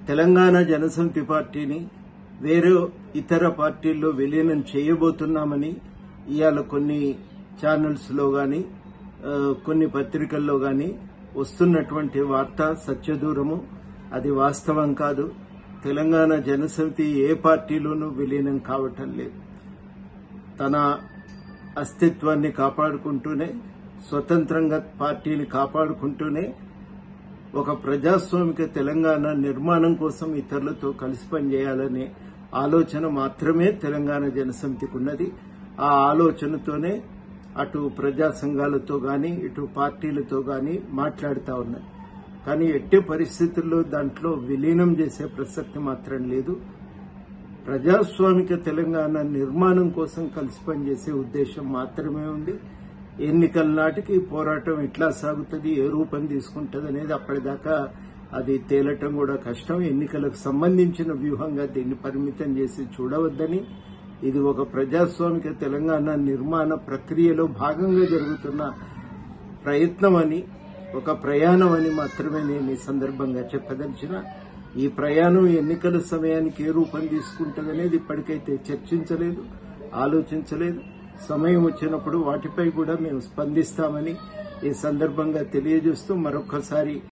తెలంగాణ జనసమితి పార్టీని వేరే ఇతర పార్టీల్లో విలీనం చేయబోతున్నామని ఇవాళ కొన్ని ఛానల్స్ లో గాని ఆ, కొన్ని పత్రికల్లో గాని వస్తున్నటువంటి వార్త సత్యదూరము అది వాస్తవం కాదు తెలంగాణ జనసమితి ఏ పార్టీలోనూ విలీనం కావటం లేదు తన అస్తిత్వాన్ని కాపాడుకుంటూనే స్వతంత్రంగా పార్టీని కాపాడుకుంటూనే ఒక ప్రజాస్వామిక తెలంగాణ నిర్మాణం కోసం ఇతరులతో కలిసి పనిచేయాలనే ఆలోచన మాత్రమే తెలంగాణ జనసమితికి ఉన్నది ఆ ఆలోచనతోనే అటు ప్రజా సంఘాలతో గాని ఇటు పార్టీలతో గాని మాట్లాడుతా ఉన్నాయి కానీ ఎట్టి పరిస్థితుల్లో దాంట్లో విలీనం చేసే ప్రసక్తి మాత్రం లేదు ప్రజాస్వామిక తెలంగాణ నిర్మాణం కోసం కలిసి పనిచేసే ఉద్దేశం మాత్రమే ఉంది ఎన్నికల నాటికి పోరాటం ఎట్లా సాగుతుంది ఏ రూపం తీసుకుంటుంది అనేది అప్పటిదాకా అది తేలటం కూడా కష్టం ఎన్నికలకు సంబంధించిన వ్యూహంగా దీన్ని పరిమితం చేసి చూడవద్దని ఇది ఒక ప్రజాస్వామిక తెలంగాణ నిర్మాణ ప్రక్రియలో భాగంగా జరుగుతున్న ప్రయత్నం అని ఒక ప్రయాణం అని మాత్రమే నేను ఈ సందర్భంగా చెప్పదలిచిన ఈ ప్రయాణం ఎన్నికల సమయానికి ఏ రూపం తీసుకుంటుందనేది ఇప్పటికైతే చర్చించలేదు ఆలోచించలేదు సమయం వచ్చినప్పుడు వాటిపై కూడా మేము స్పందిస్తామని ఈ సందర్భంగా తెలియజేస్తూ మరొకసారి